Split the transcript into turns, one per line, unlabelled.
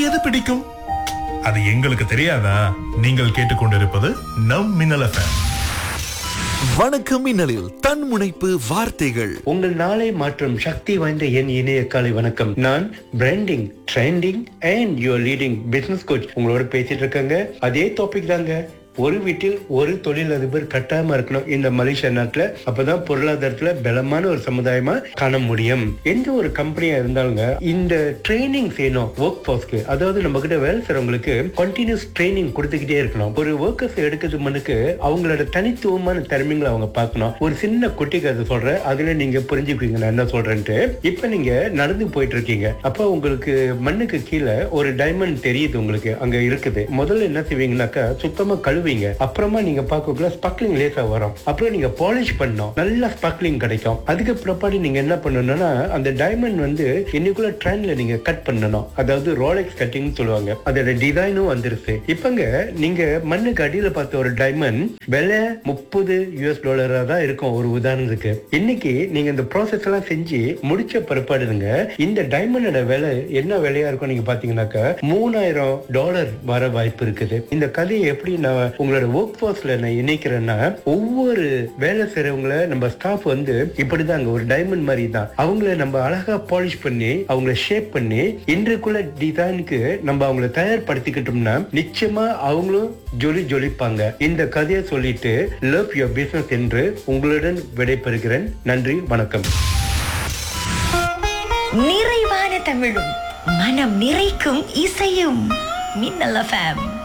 எது பிடிக்கும் அது எங்களுக்கு தெரியாதா நீங்கள் கேட்டுக்கொண்டிருப்பது நம் மின்னல் எஃப்எம்
வணக்கம் மின்னலில் தன்முனைப்பு வார்த்தைகள்
உங்கள் நாளை மாற்றும் சக்தி வாய்ந்த என் இணைய காலை வணக்கம் நான் branding trending and your leading business coach உங்களோட பேசிட்டு இருக்கேங்க அதே டாபிக் தாங்க ஒரு வீட்டில் ஒரு தொழிலதிபர் கட்டாயமா இருக்கணும் இந்த மலேசியா நாட்டுல அப்பதான் பொருளாதாரத்துல பலமான ஒரு சமுதாயமா காண முடியும் எந்த ஒரு கம்பெனியா இருந்தாலுங்க இந்த ட்ரைனிங் செய்யணும் ஒர்க் போர்ஸ்க்கு அதாவது நம்ம கிட்ட வேலை செய்றவங்களுக்கு கண்டினியூஸ் ட்ரைனிங் கொடுத்துக்கிட்டே இருக்கணும் ஒரு ஒர்க்கர்ஸ் எடுக்கிறது முன்னுக்கு அவங்களோட தனித்துவமான திறமைகளை அவங்க பார்க்கணும் ஒரு சின்ன குட்டி கதை சொல்றேன் அதுல நீங்க புரிஞ்சுக்குவீங்க நான் என்ன சொல்றேன்ட்டு இப்ப நீங்க நடந்து போயிட்டு இருக்கீங்க அப்ப உங்களுக்கு மண்ணுக்கு கீழே ஒரு டைமண்ட் தெரியுது உங்களுக்கு அங்க இருக்குது முதல்ல என்ன செய்வீங்கன்னாக்கா சுத்தமா கழுவீங்க அப்புறமா நீங்க பார்க்கக்குள்ள ஸ்பக்லிங் லேசா வரும் அப்புறம் நீங்க பாலிஷ் பண்ணணும் நல்ல ஸ்பக்லிங் கிடைக்கும் அதுக்கு பிற்பாடு நீங்க என்ன பண்ணணும்னா அந்த டைமண்ட் வந்து இன்னைக்குள்ள ட்ரெண்ட்ல நீங்க கட் பண்ணணும் அதாவது ரோலெக்ஸ் கட்டிங் சொல்லுவாங்க அதோட டிசைனும் வந்துருச்சு இப்பங்க நீங்க மண்ணுக்கு அடியில பார்த்த ஒரு டைமண்ட் விலை முப்பது யூஎஸ் டாலரா தான் இருக்கும் ஒரு உதாரணத்துக்கு இன்னைக்கு நீங்க இந்த ப்ராசஸ் எல்லாம் செஞ்சு முடிச்ச பிற்பாடுங்க இந்த டைமண்டோட விலை என்ன விலையா இருக்கும் நீங்க பாத்தீங்கன்னாக்கா மூணாயிரம் டாலர் வர வாய்ப்பு இருக்குது இந்த கதையை எப்படி நான் உங்களோட ஒர்க் ஃபோர்ஸ்ல நான் இணைக்கிறேன்னா ஒவ்வொரு வேலை செய்யறவங்கள நம்ம ஸ்டாஃப் வந்து இப்படிதாங்க ஒரு டைமண்ட் மாதிரி தான் அவங்கள நம்ம அழகா பாலிஷ் பண்ணி அவங்கள ஷேப் பண்ணி இன்றைக்குள்ள டிசைனுக்கு நம்ம அவங்கள தயார்படுத்திக்கிட்டோம்னா நிச்சயமா அவங்களும் ஜொலி ஜொலிப்பாங்க இந்த கதையை சொல்லிட்டு லவ் யுவர் பிசினஸ் என்று உங்களுடன் விடைபெறுகிறேன் நன்றி வணக்கம்
நிறைவான தமிழும் மனம் நிறைக்கும் இசையும் மின்னல் எஃப்எம்